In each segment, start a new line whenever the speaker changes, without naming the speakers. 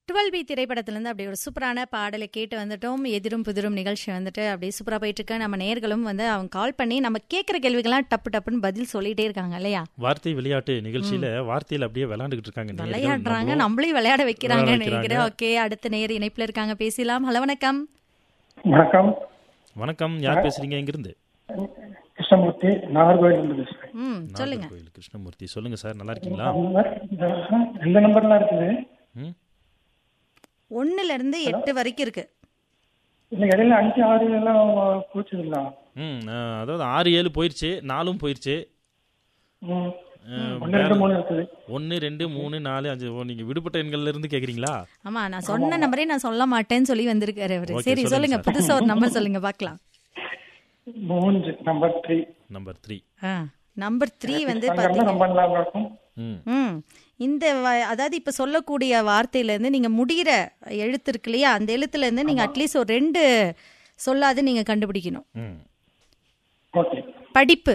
Twelve B திரைப்படத்திலேருந்து அப்படி ஒரு சூப்பரான பாடலை கேட்டு வந்துட்டோம் எதிரும் புதிரும் நிகழ்ச்சி வந்துட்டு அப்படியே சூப்பராக போயிட்டு இருக்கு நம்ம நேர்களும் வந்து அவங்க கால் பண்ணி நம்ம கேட்குற கேள்விகள்லாம் டப்பு டப்புன்னு பதில் சொல்லிட்டே இருக்காங்க இல்லையா
வார்த்தை விளையாட்டு நிகழ்ச்சியில வார்த்தையில அப்படியே விளையாண்டுகிட்டு இருக்காங்க நேயர்கள்.
விளையாடுறாங்க
நம்மளும்
நம்மளையும் விளையாட வைக்கிறாங்க
விளையாட வைக்கிறாங்க.
நினைக்கிறேன் ஓகே அடுத்த நேர் இணைப்புல இருக்காங்க பேசலாம் ஹலோ வணக்கம்
வணக்கம்
வணக்கம் யார் பேசுறீங்க இங்கிருந்து
கிருஷ்ணமூர்த்தி நாகர்கோவில் இருந்து பேசுறேன்
ம் சொல்லுங்க
நாகர்கோவில் கிருஷ்ணமூர்த்தி சொல்லுங்க சார் நல்லா இருக்கீங்களா
நம்பர் இந்த- இந்த நம்பர்லாம் இருக்குது
ம்
ஒண்ணுல இருந்து எட்டு வரைக்கும் இருக்கு
இல்ல இடையில அஞ்சு ஆறு எல்லாம் போச்சுங்களா
ம் ஆ, அதாவது ஆறு ஏழு போயிருச்சு நாலும் போயிருச்சு
ம்.
அஹ்,
ஒன்று ரெண்டு மூணு இருக்குது
ஒன்னு ரெண்டு மூணு நாலு அஞ்சு ஓ, நீங்க விடுபட்ட எண்கள்ல இருந்து கேக்குறீங்களா
ஆமா நான் சொன்ன நம்பரே நான் சொல்ல மாட்டேன்னு சொல்லி வந்திருக்காரு அவரு
Okay,
சரி
சொல்லுங்க
சொல்லுங்க
சார்.
புதுசா ஒரு நம்பர் சொல்லுங்க பார்க்கலாம்
மூன்று number three
number three
number three வந்து
அங்க
பாத்தீங்க
ரொம்ப நல்லா இருக்கும்
ம்
ம் இந்த வ- அதாவது இப்ப சொல்லக்கூடிய வார்த்தையில இருந்து நீங்க முடிகிற எழுத்து இருக்கு இல்லையா அந்த எழுத்துல இருந்து நீங்க அட்லீஸ்ட் ஒரு ரெண்டு சொல்லாது நீங்க கண்டுபிடிக்கணும்
ம்
ஓகே
படிப்பு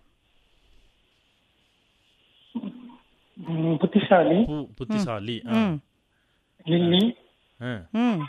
ம், புத்திசாலி
பூ புத்திசாலி ஆ,
ம்
லில்லி
ஆ,
ம்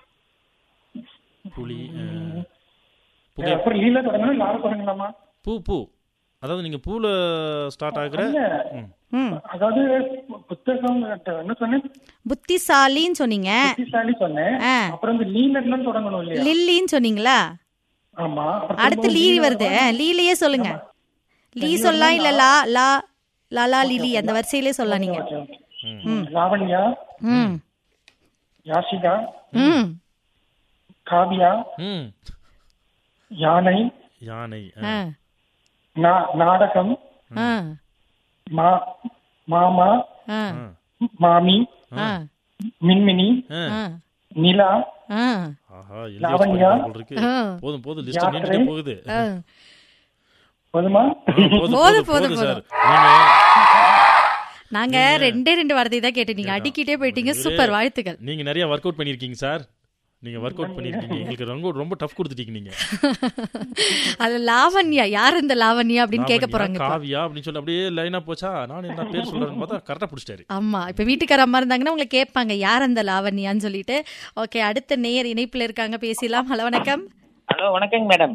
புலி ஆ, புகை
அப்புறம் லீலா தொடங்கணும் லார தொடங்கலாமா
பூ பூ அதாவது நீங்க பூல ஸ்டார்ட் ஆகுற
இல்ல
ம்
ம்
அதாவது புத்தகம் என்ன சொன்னேன்
புத்திசாலின்னு சொன்னீங்க
புத்திசாலி சொன்னேன்
ஆ.
அப்புறம் இந்த லீலர்னு தொடங்கணும் இல்லையா
லில்லின்னு சொன்னீங்களா
ஆமா அப்புறம்
அடுத்து லீ வருது ஆ, லீலையே சொல்லுங்க லீ சொல்லலாம் இல்ல லா லா லாலா லிலி அந்த வரிசையிலே சொல்லலாம் நீங்க
ஓகே, ஓகே. ம், லாவண்யா
ம்
யாசிகா
ம்
காவியா
ம்
யானை
யானை ஆ,
ஆ
நா- நாடகம்
ஆ
மா மாமா
ஆ
ஆ,
மாமி
ஆ
மின்மினி
ஆ.
ஆ
நிலா
ஆ
ஆஹா
லாவண்யா.
எலியாஸ் போல் இருக்கு
ஆ.
போதும் போதும் லிஸ்ட்
யாத்திரை.
நீண்டுட்டே போகுது
ஆ.
போதுமா
ஆ, போதும்
போதும்,
போதும்
போதும்,
போதும் சார் நீங்க
நாங்க ரெண்டே ரெண்டு வார்த்தை தான் கேட்டு நீங்க அடிக்கிட்டே போயிட்டீங்க சூப்பர் வாழ்த்துக்கள்
நீங்க நிறைய ஒர்க் அவுட் பண்ணிருக்கீங்க சார் நீங்க ஒர்க் அவுட் பண்ணிருக்கீங்க எங்களுக்கு ரொம்ப ரொம்ப டஃப் கொடுத்துட்டீங்க நீங்க
அது லாவண்யா யார் இந்த லாவண்யா அப்படின்னு கேட்க
லாவண்யா,
போறாங்க இப்ப.
காவியா அப்படின்னு சொல்லி அப்படியே லைனா போச்சா நான் என்ன பேர் சொல்றேன்னு பார்த்தா கரெக்டா பிடிச்சிட்டாரு
ஆமா இப்ப வீட்டுக்கார அம்மா இருந்தாங்கன்னா உங்களை கேட்பாங்க யார் அந்த லாவண்யான்னு சொல்லிட்டு ஓகே அடுத்த நேயர் இணைப்புல இருக்காங்க பேசலாம் ஹலோ வணக்கம்
ஹலோ வணக்கங்க மேடம்